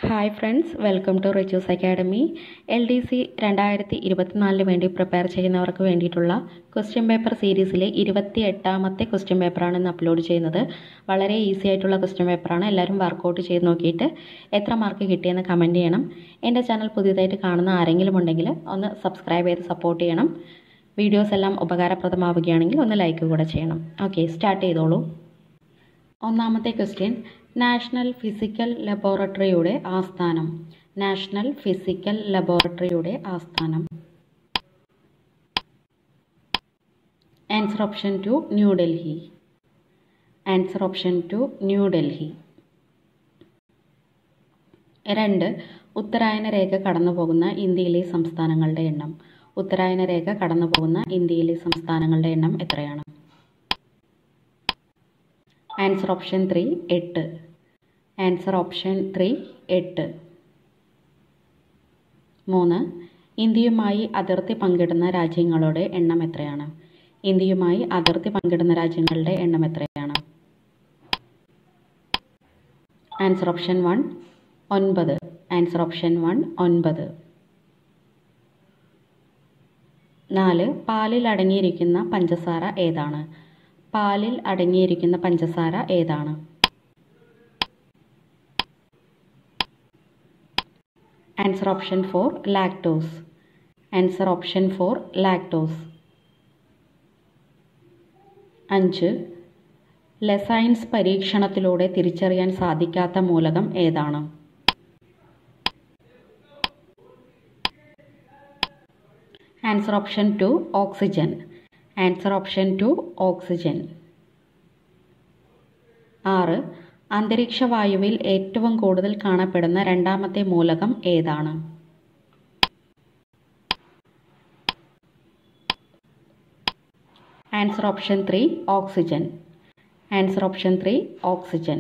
hi friends welcome to Richu's academy L D C രണ്ടായിരത്തി ഇരുപത്തിനാലിന് വേണ്ടി പ്രിപ്പയർ ചെയ്യുന്നവർക്ക് വേണ്ടിയിട്ടുള്ള ക്വസ്റ്റ്യൻ പേപ്പർ സീരീസിലെ ഇരുപത്തി എട്ടാമത്തെ ക്വസ്റ്റ്യൻ പേപ്പറാണ് ഇന്ന് അപ്ലോഡ് ചെയ്യുന്നത് വളരെ ഈസി ആയിട്ടുള്ള ക്വസ്റ്റ്യൻ പേപ്പറാണ് എല്ലാവരും വർക്കൗട്ട് ചെയ്ത് നോക്കിയിട്ട് എത്ര മാർക്ക് കിട്ടിയെന്ന് കമൻറ്റ് ചെയ്യണം എൻ്റെ ചാനൽ പുതിയതായിട്ട് കാണുന്ന ആരെങ്കിലും ഉണ്ടെങ്കിൽ ഒന്ന് സബ്സ്ക്രൈബ് ചെയ്ത് സപ്പോർട്ട് ചെയ്യണം വീഡിയോസ് എല്ലാം ഉപകാരപ്രദമാവുകയാണെങ്കിൽ ഒന്ന് ലൈക്ക് കൂടെ ചെയ്യണം ഓക്കെ സ്റ്റാർട്ട് ചെയ്തോളൂ ഒന്നാമത്തെ ക്വസ്റ്റ്യൻ നാഷണൽ ഫിസിക്കൽ ലബോറട്ടറിയുടെ ആസ്ഥാനം നാഷണൽ ഫിസിക്കൽ ലബോറട്ടറിയുടെ ആസ്ഥാനം answer option two New Delhi answer option two New Delhi രണ്ട് ഉത്തരായന രേഖ കടന്നു പോകുന്ന ഇന്ത്യയിലെ സംസ്ഥാനങ്ങളുടെ എണ്ണം ഉത്തരായന രേഖ കടന്നു പോകുന്ന ഇന്ത്യയിലെ സംസ്ഥാനങ്ങളുടെ എണ്ണം എത്രയാണ് ആൻസർ ഓപ്ഷൻ ത്രീ എട്ട് ആൻസർ ഓപ്ഷൻ ത്രീ എട്ട് മൂന്ന് ഇന്ത്യയുമായി അതിർത്തി പങ്കിടുന്ന രാജ്യങ്ങളുടെ എണ്ണം എത്രയാണ് ഇന്ത്യയുമായി അതിർത്തി പങ്കിടുന്ന രാജ്യങ്ങളുടെ എണ്ണം എത്രയാണ് ആൻസർ ഓപ്ഷൻ വൺ ഒൻപത് ആൻസർ ഓപ്ഷൻ വൺ ഒൻപത് നാല് പാലിൽ അടങ്ങിയിരിക്കുന്ന പഞ്ചസാര ഏതാണ് പാലിൽ അടങ്ങിയിരിക്കുന്ന പഞ്ചസാര ഏതാണ് answer option four lactose answer option four lactose അഞ്ച് ലെസൈൻസ് പരീക്ഷണത്തിലൂടെ തിരിച്ചറിയാൻ സാധിക്കാത്ത മൂലകം ഏതാണ് answer option two oxygen answer option two oxygen ആറ് അന്തരീക്ഷ വായുവിൽ ഏറ്റവും കൂടുതൽ കാണപ്പെടുന്ന രണ്ടാമത്തെ മൂലകം ഏതാണ് answer option three oxygen answer option three oxygen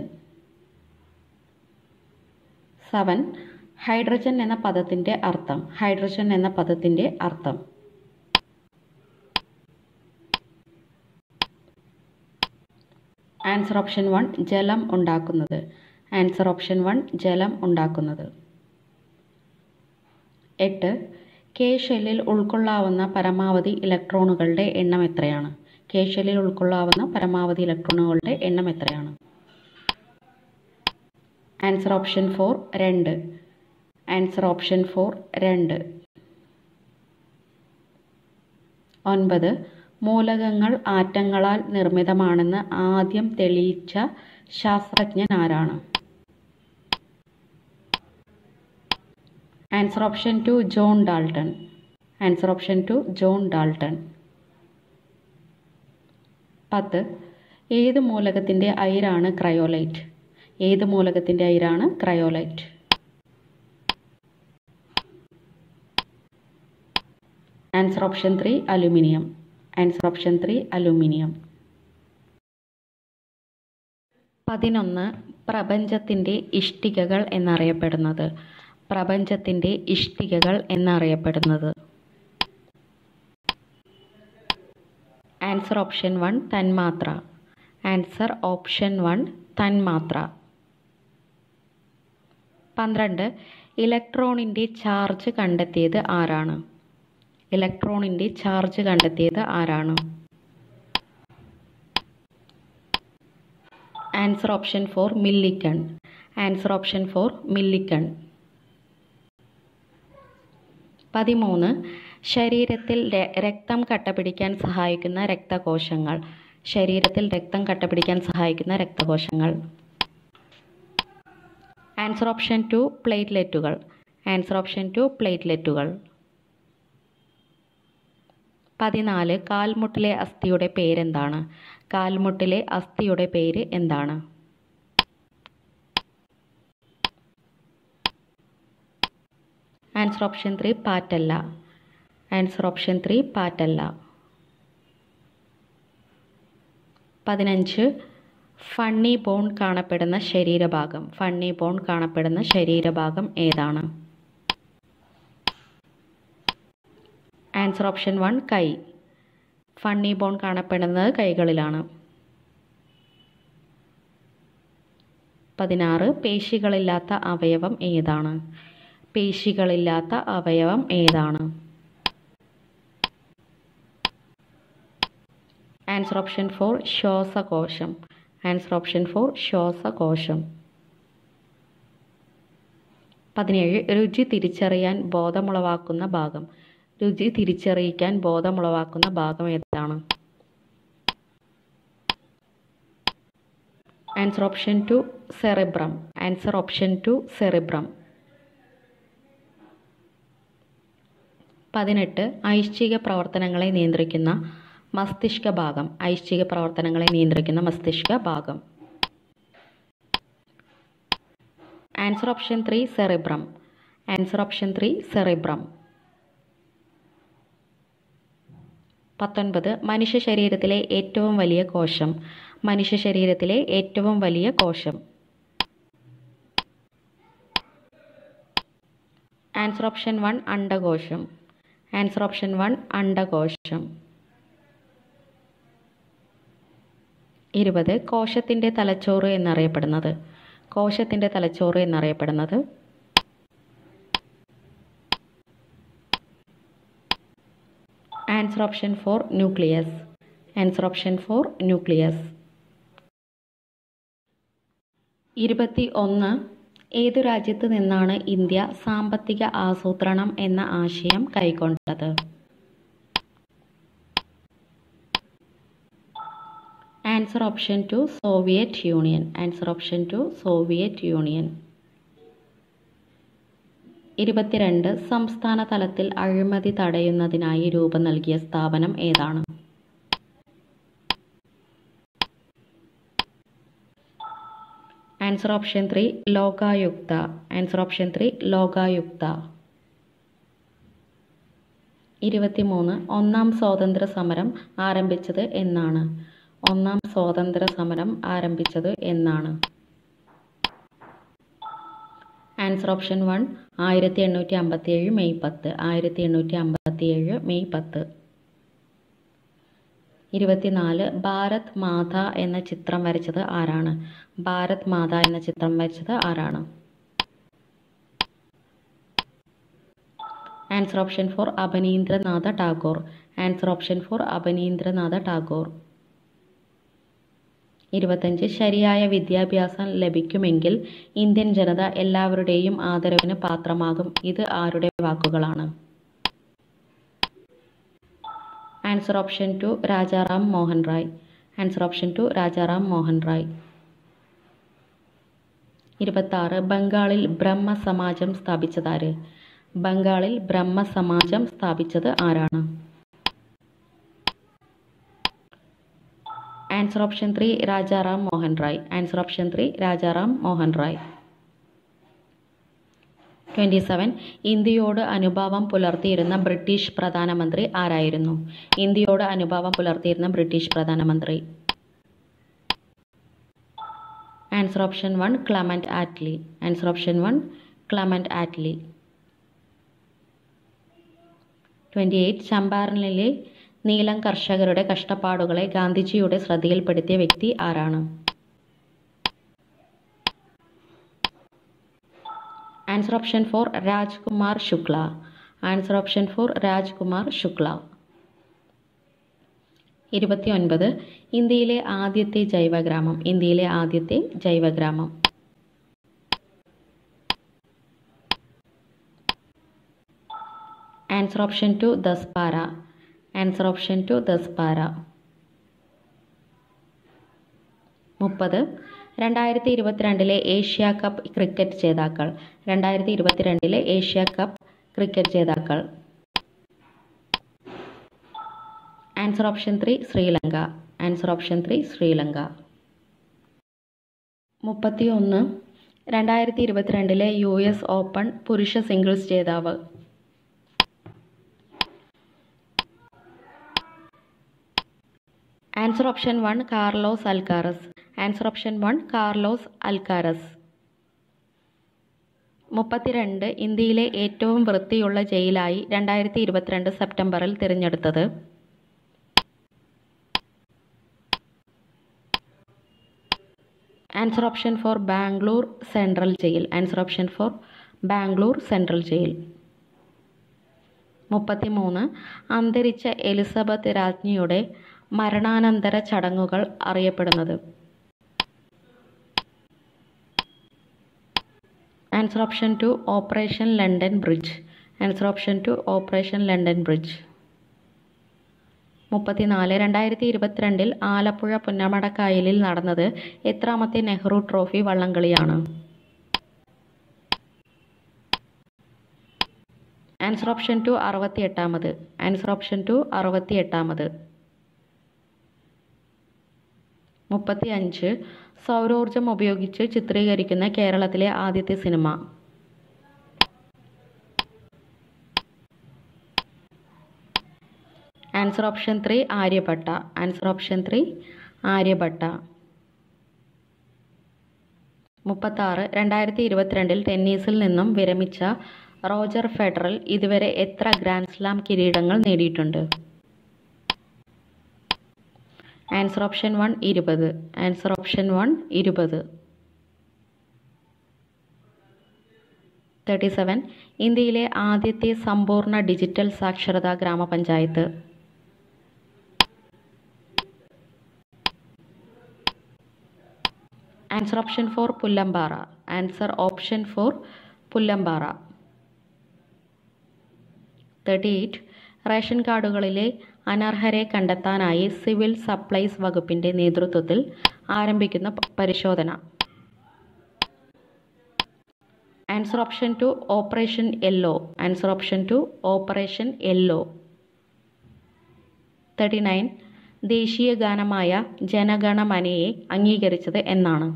seven hydrogen എന്ന പദത്തിൻ്റെ അർത്ഥം ഹൈഡ്രജൻ എന്ന പദത്തിൻ്റെ അർത്ഥം ആൻസർ ഓപ്ഷൻ വൺ ജലം ഉണ്ടാക്കുന്നത് ആൻസർ ഓപ്ഷൻ വൺ ജലം ഉണ്ടാക്കുന്നത് എട്ട് കെ ഷെല്ലിൽ ഉൾക്കൊള്ളാവുന്ന പരമാവധി ഇലക്ട്രോണുകളുടെ എണ്ണം എത്രയാണ് കെ ഷെല്ലിൽ ഉൾക്കൊള്ളാവുന്ന പരമാവധി ഇലക്ട്രോണുകളുടെ എണ്ണം എത്രയാണ് ആൻസർ ഓപ്ഷൻ ഫോർ രണ്ട് ആൻസർ ഓപ്ഷൻ ഫോർ രണ്ട് ഒൻപത് മൂലകങ്ങൾ ആറ്റങ്ങളാൽ നിർമ്മിതമാണെന്ന് ആദ്യം തെളിയിച്ച ശാസ്ത്രജ്ഞൻ ആരാണ് answer option two John Dalton answer option two John Dalton പത്ത് ഏത് മൂലകത്തിൻ്റെ അയിരാണ് ക്രയോലൈറ്റ് ഏത് മൂലകത്തിൻ്റെ അയിരാണ് cryolite answer option three aluminium answer option three aluminium പതിനൊന്ന് പ്രപഞ്ചത്തിൻ്റെ ഇഷ്ടികകൾ എന്നറിയപ്പെടുന്നത് പ്രപഞ്ചത്തിൻ്റെ ഇഷ്ടികകൾ എന്നറിയപ്പെടുന്നത് ആൻസർ ഓപ്ഷൻ വൺ തന്മാത്ര ആൻസർ ഓപ്ഷൻ വൺ തന്മാത്ര പന്ത്രണ്ട് ഇലക്ട്രോണിൻ്റെ ചാർജ് കണ്ടെത്തിയത് ആരാണ് ഇലക്ട്രോണിൻ്റെ ചാർജ് കണ്ടെത്തിയത് ആരാണ് answer option four Millikan answer option four Millikan പതിമൂന്ന് ശരീരത്തിൽ രക്തം കട്ടപിടിക്കാൻ സഹായിക്കുന്ന രക്തകോശങ്ങൾ ശരീരത്തിൽ രക്തം കട്ടപിടിക്കാൻ സഹായിക്കുന്ന രക്തകോശങ്ങൾ ആൻസർ ഓപ്ഷൻ ടു പ്ലേറ്റ്ലെറ്റുകൾ ആൻസർ ഓപ്ഷൻ ടു പ്ലേറ്റ്ലെറ്റുകൾ പതിനാല് കാൽമുട്ടിലെ അസ്ഥിയുടെ പേരെന്താണ് കാൽമുട്ടിലെ അസ്ഥിയുടെ പേര് എന്താണ് answer option three patella answer option three patella പതിനഞ്ച് ഫണ്ണി ബോൺ കാണപ്പെടുന്ന ശരീരഭാഗം ഫണ്ണി ബോൺ കാണപ്പെടുന്ന ശരീരഭാഗം ഏതാണ് ആൻസർ ഓപ്ഷൻ വൺ കൈ ഫണ്ണി ബോൺ കാണപ്പെടുന്നത് കൈകളിലാണ് പതിനാറ് പേശികളില്ലാത്ത അവയവം ഏതാണ് പേശികളില്ലാത്ത അവയവം ഏതാണ് ആൻസർ ഓപ്ഷൻ ഫോർ ശ്വാസകോശം ആൻസർ ഓപ്ഷൻ ഫോർ ശ്വാസകോശം പതിനേഴ് രുചി തിരിച്ചറിയാൻ ബോധമുളവാക്കുന്ന ഭാഗം രുചി തിരിച്ചറിയിക്കാൻ ബോധമുളവാക്കുന്ന ഭാഗം ഏതാണ് answer option two cerebrum answer option two cerebrum പതിനെട്ട് ഐശ്ചിക പ്രവർത്തനങ്ങളെ നിയന്ത്രിക്കുന്ന മസ്തിഷ്ക ഭാഗം ഐശ്ചിക പ്രവർത്തനങ്ങളെ നിയന്ത്രിക്കുന്ന മസ്തിഷ്ക ഭാഗം answer option three cerebrum answer option three cerebrum പത്തൊൻപത് മനുഷ്യ ശരീരത്തിലെ ഏറ്റവും വലിയ കോശം മനുഷ്യ ശരീരത്തിലെ ഏറ്റവും വലിയ കോശം ആൻസർ ഓപ്ഷൻ വൺ അണ്ടകോശം ആൻസർ ഓപ്ഷൻ വൺ അണ്ടകോശം ഇരുപത് കോശത്തിൻ്റെ തലച്ചോറ് എന്നറിയപ്പെടുന്നത് കോശത്തിൻ്റെ തലച്ചോറ് എന്നറിയപ്പെടുന്നത് answer option four nucleus answer option four nucleus ഇരുപത്തി ഒന്ന് ഏതു രാജ്യത്ത് നിന്നാണ് ഇന്ത്യ സാമ്പത്തിക ആസൂത്രണം എന്ന ആശയം കൈക്കൊണ്ടത് answer option two Soviet Union answer option two Soviet Union ഇരുപത്തിരണ്ട് സംസ്ഥാന തലത്തിൽ അഴിമതി തടയുന്നതിനായി രൂപം നൽകിയ സ്ഥാപനം ഏതാണ് answer option three Lokayukta answer option three Lokayukta ഇരുപത്തിമൂന്ന് ഒന്നാം സ്വാതന്ത്ര്യ സമരം ആരംഭിച്ചത് എന്നാണ് ഒന്നാം സ്വാതന്ത്ര്യ സമരം ആരംഭിച്ചത് എന്നാണ് ആൻസർ ഓപ്ഷൻ വൺ ആയിരത്തി എണ്ണൂറ്റി അമ്പത്തി ഏഴ് മെയ് പത്ത് ആയിരത്തി എണ്ണൂറ്റി അമ്പത്തി ഏഴ് മെയ് പത്ത് ഇരുപത്തിനാല് ഭാരത് മാത എന്ന ചിത്രം വരച്ചത് ആരാണ് ഭാരത് മാത എന്ന ചിത്രം വരച്ചത് ആരാണ് answer option four Abanindranath Tagore answer option four Abanindranath Tagore ഇരുപത്തഞ്ച് ശരിയായ വിദ്യാഭ്യാസം ലഭിക്കുമെങ്കിൽ ഇന്ത്യൻ ജനത എല്ലാവരുടെയും ആദരവിന് പാത്രമാകും ഇത് ആരുടെ വാക്കുകളാണ് answer option two Rajaram Mohan Roy answer option two Rajaram Mohan Roy ഇരുപത്താറ് ബംഗാളിൽ ബ്രഹ്മ സമാജം സ്ഥാപിച്ചതാര് ബംഗാളിൽ ബ്രഹ്മ സമാജം സ്ഥാപിച്ചത് ആരാണ് answer option three Rajaram Mohan Roy answer option three Rajaram Mohan Roy twenty seven ഇന്ത്യയോട് അനുഭാവം പുലർത്തിയിരുന്ന ബ്രിട്ടീഷ് പ്രധാനമന്ത്രി ആരായിരുന്നു ഇന്ത്യയോട് അനുഭാവം പുലർത്തിയിരുന്ന ബ്രിട്ടീഷ് പ്രധാനമന്ത്രി answer option one Clement Attlee answer option one Clement Attlee twenty eight ചമ്പാരനിലെ നീലം കർഷകരുടെ കഷ്ടപ്പാടുകളെ ഗാന്ധിജിയുടെ ശ്രദ്ധയിൽപ്പെടുത്തിയ വ്യക്തി ആരാണ് answer option four Rajkumar Shukla answer option four Rajkumar Shukla ഇരുപത്തി ഒൻപത് ഇന്ത്യയിലെ ആദ്യത്തെ ജൈവഗ്രാമം ഇന്ത്യയിലെ ആദ്യത്തെ ജൈവഗ്രാമം answer option two Daspara answer option two Daspara മുപ്പത് രണ്ടായിരത്തി ഇരുപത്തിരണ്ടിലെ ഏഷ്യ കപ്പ് ക്രിക്കറ്റ് ജേതാക്കൾ രണ്ടായിരത്തി ഇരുപത്തിരണ്ടിലെ ഏഷ്യ കപ്പ് ക്രിക്കറ്റ് ജേതാക്കൾ answer option three Sri Lanka answer option three Sri Lanka മുപ്പത്തി ഒന്ന് രണ്ടായിരത്തി ഇരുപത്തിരണ്ടിലെ യു എസ് ഓപ്പൺ പുരുഷ സിംഗിൾസ് ജേതാവ് answer option one Carlos Alcaraz answer option one Carlos Alcaraz മുപ്പത്തിരണ്ട് ഇന്ത്യയിലെ ഏറ്റവും വൃത്തിയുള്ള ജയിലായി രണ്ടായിരത്തി ഇരുപത്തിരണ്ട് സെപ്റ്റംബറിൽ തിരഞ്ഞെടുത്തത് answer option four Bangalore central jail answer option four Bangalore central jail മുപ്പത്തിമൂന്ന് അന്തരിച്ച എലിസബത്ത് രാജ്ഞിയുടെ മരണാനന്തര ചടങ്ങുകൾ അറിയപ്പെടുന്നത് answer option two operation London bridge answer option two operation London bridge മുപ്പത്തിനാല് രണ്ടായിരത്തി ഇരുപത്തിരണ്ടിൽ ആലപ്പുഴ പുന്നമടക്കായലിൽ നടന്നത് എത്രാമത്തെ Nehru trophy വള്ളംകളിയാണ് answer option two അറുപത്തി എട്ടാമത് ആൻസർ ഓപ്ഷൻ ടു അറുപത്തി എട്ടാമത് മുപ്പത്തി അഞ്ച് സൗരോർജം ഉപയോഗിച്ച് ചിത്രീകരിക്കുന്ന കേരളത്തിലെ ആദ്യത്തെ cinema answer option three Aryabhatta answer option three Aryabhatta മുപ്പത്താറ് രണ്ടായിരത്തി ഇരുപത്തിരണ്ടിൽ ടെന്നീസിൽ നിന്നും വിരമിച്ച റോജർ ഫെഡറൽ ഇതുവരെ എത്ര ഗ്രാൻഡ് സ്ലാം കിരീടങ്ങൾ നേടിയിട്ടുണ്ട് ആൻസർ ഓപ്ഷൻ വൺ ഇരുപത് ആൻസർ ഓപ്ഷൻ വൺ ഇരുപത് തേർട്ടി സെവൻ ഇന്ത്യയിലെ ആദ്യത്തെ സമ്പൂർണ്ണ ഡിജിറ്റൽ സാക്ഷരതാ ഗ്രാമപഞ്ചായത്ത് answer option four Pullampara answer option four Pullampara thirty eight ration കാർഡുകളിലെ അനർഹരെ കണ്ടെത്താനായി സിവിൽ സപ്ലൈസ് വകുപ്പിൻ്റെ നേതൃത്വത്തിൽ ആരംഭിക്കുന്ന പ- പരിശോധന answer option two operation yellow answer option two operation yellow thirty nine ദേശീയ ഗാനമായ ജനഗണമനയെ അംഗീകരിച്ചത് എന്നാണ്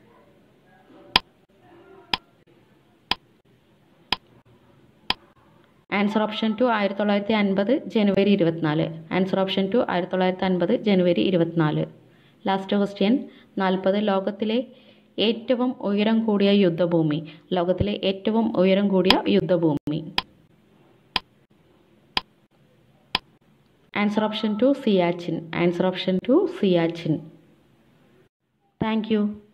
ആൻസർ ഓപ്ഷൻ ടു ആയിരത്തി തൊള്ളായിരത്തി അൻപത് ജനുവരി ഇരുപത്തിനാല് ആൻസർ ഓപ്ഷൻ ടു ആയിരത്തി തൊള്ളായിരത്തി അൻപത് ജനുവരി ഇരുപത്തിനാല് ലാസ്റ്റ് ക്വസ്റ്റ്യൻ നാൽപ്പത് ലോകത്തിലെ ഏറ്റവും ഉയരം കൂടിയ യുദ്ധഭൂമി ലോകത്തിലെ ഏറ്റവും ഉയരം കൂടിയ യുദ്ധഭൂമി answer option two Siachen answer option two Siachen thank U